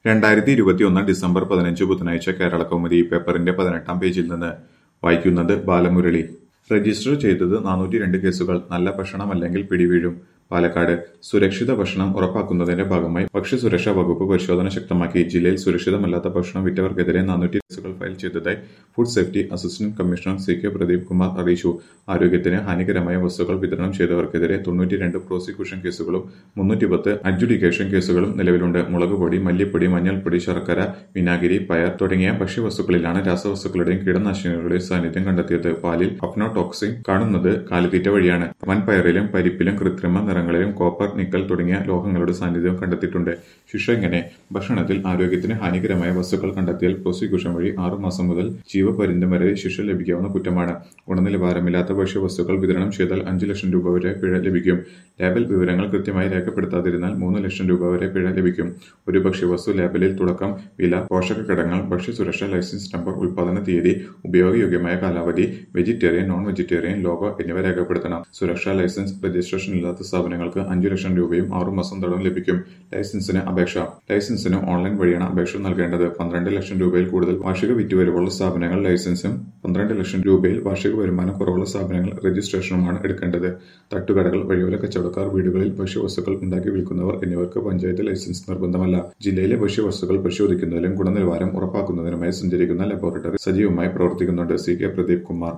രണ്ടായിരത്തി ഇരുപത്തിയൊന്ന് ഡിസംബർ പതിനഞ്ച് ബുധനാഴ്ച കേരള കൗമുദി പേപ്പറിന്റെ പതിനെട്ടാം പേജിൽ നിന്ന് വായിക്കുന്നത് ബാലമുരളി രജിസ്റ്റർ ചെയ്തത് നാനൂറ്റി രണ്ട് കേസുകൾ നല്ല ഭക്ഷണമല്ലെങ്കിൽ പിടിവീഴും പാലക്കാട് സുരക്ഷിത ഭക്ഷണം ഉറപ്പാക്കുന്നതിന്റെ ഭാഗമായി ഭക്ഷ്യസുരക്ഷാ വകുപ്പ് പരിശോധന ശക്തമാക്കി ജില്ലയിൽ സുരക്ഷിതമല്ലാത്ത ഭക്ഷണം വിറ്റവർക്കെതിരെ നാനൂറ്റി കേസുകൾ ഫയൽ ചെയ്തതായി food safety assistant commissioner C K Pradeep Kumar അറിയിച്ചു ആരോഗ്യത്തിന് ഹാനികരമായ വസ്തുക്കൾ വിതരണം ചെയ്തവർക്കെതിരെ തൊണ്ണൂറ്റിരണ്ട് പ്രോസിക്യൂഷൻ കേസുകളും മുന്നൂറ്റിപത്ത് അഡ്ജുഡിക്കേഷൻ കേസുകളും നിലവിലുണ്ട് മുളക് പൊടി മല്ലിപ്പൊടി മഞ്ഞൾപ്പൊടി ശർക്കര വിനാഗിരി പയർ തുടങ്ങിയ ഭക്ഷ്യവസ്തുക്കളിലാണ് രാസവസ്തുക്കളുടെയും കീടനാശിനികളുടെയും സാന്നിധ്യം കണ്ടെത്തിയത് പാലിൽ അഫ്നോടോക്സിൻ കാണുന്നത് കാലിത്തീറ്റ വഴിയാണ് വൻപയറിലും പരിപ്പിലും കൃത്രിമ നിറങ്ങളിലും കോപ്പർ നിക്കൽ തുടങ്ങിയ ലോഹങ്ങളുടെ സാന്നിധ്യം കണ്ടെത്തിയിട്ടുണ്ട് ശിക്ഷ ഇങ്ങനെ ഭക്ഷണത്തിൽ ആരോഗ്യത്തിന് ഹാനികരമായ വസ്തുക്കൾ കണ്ടെത്തിയാൽ പ്രോസിക്യൂഷൻ വഴി ആറുമാസം മുതൽ ജീവപര്യന്തം വരെ ശിക്ഷ ലഭിക്കാവുന്ന കുറ്റമാണ് ഗുണനിലവാരമില്ലാത്ത ഭക്ഷ്യവസ്തുക്കൾ വിതരണം ചെയ്താൽ അഞ്ചു ലക്ഷം രൂപ വരെ പിഴ ലഭിക്കും ലേബൽ വിവരങ്ങൾ കൃത്യമായി രേഖപ്പെടുത്താതിരുന്നാൽ മൂന്ന് ലക്ഷം രൂപ വരെ പിഴ ലഭിക്കും ഒരു ഭക്ഷ്യവസ്തു ലേബലിൽ തുടക്കം വില പോഷക ഘടകങ്ങൾ ഭക്ഷ്യസുരക്ഷ ലൈസൻസ് നമ്പർ ഉൽപാദന തീയതി ഉപയോഗയോഗ്യമായ കാലാവധി വെജിറ്റേറിയൻ നോൺ വെജിറ്റേറിയൻ ലോഗോ എന്നിവ രേഖപ്പെടുത്തണം സുരക്ഷാ ലൈസൻസ് രജിസ്ട്രേഷൻ ഇല്ലാത്ത സ്ഥാപനങ്ങൾക്ക് അഞ്ചു ലക്ഷം രൂപയും ആറുമാസം തടവും ലഭിക്കും ലൈസൻസിന് അപേക്ഷ ലൈസൻസിന് ഓൺലൈൻ വഴിയാണ് അപേക്ഷ നൽകേണ്ടത് പന്ത്രണ്ട് ലക്ഷം രൂപയിൽ കൂടുതൽ വാർഷിക വിറ്റുവരവുള്ള സ്ഥാപനങ്ങൾ ലൈസൻസും പന്ത്രണ്ട് ലക്ഷം രൂപയിൽ വാർഷിക വരുമാനം കുറവുള്ള സ്ഥാപനങ്ങൾ രജിസ്ട്രേഷനുമാണ് എടുക്കേണ്ടത് തട്ടുകടകൾ വഴിയോര കച്ചവടക്കാർ വീടുകളിൽ ഭക്ഷ്യവസ്തുക്കൾ ഉണ്ടാക്കി വിൽക്കുന്നവർ എന്നിവർക്ക് പഞ്ചായത്ത് ലൈസൻസ് നിർബന്ധമല്ല ജില്ലയിലെ ഭക്ഷ്യവസ്തുക്കൾ പരിശോധിക്കുന്നതിലും ഗുണനിലവാരം ഉറപ്പാക്കുന്നതിനുമായി സഞ്ചരിക്കുന്ന ലബോറട്ടറി സജീവമായി പ്രവർത്തിക്കുന്നുണ്ട് സി കെ പ്രദീപ് കുമാർ